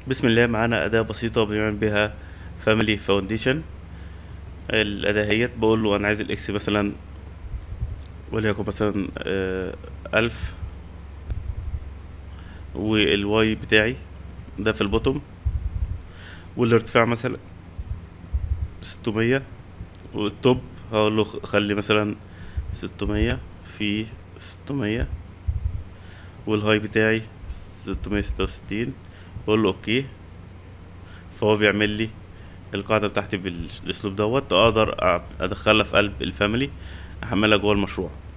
بسم الله معانا أداة بسيطة بنعمل بيها فاميلي فاونديشن الأداة هيت بقول له أنا عايز الإكس مثلا وليكن مثلا آه، ألف والواي بتاعي ده في البوتوم والارتفاع مثلا ستمية والتوب هقول له خلي مثلا ستمية في ستمية والهاي بتاعي ستمية ستة وستين بقول له اوكي فهو بيعمل لي القاعدة بتاعتي بالاسلوب دوت اقدر أ- ادخلها في قلب الفاميلي احملها جوه المشروع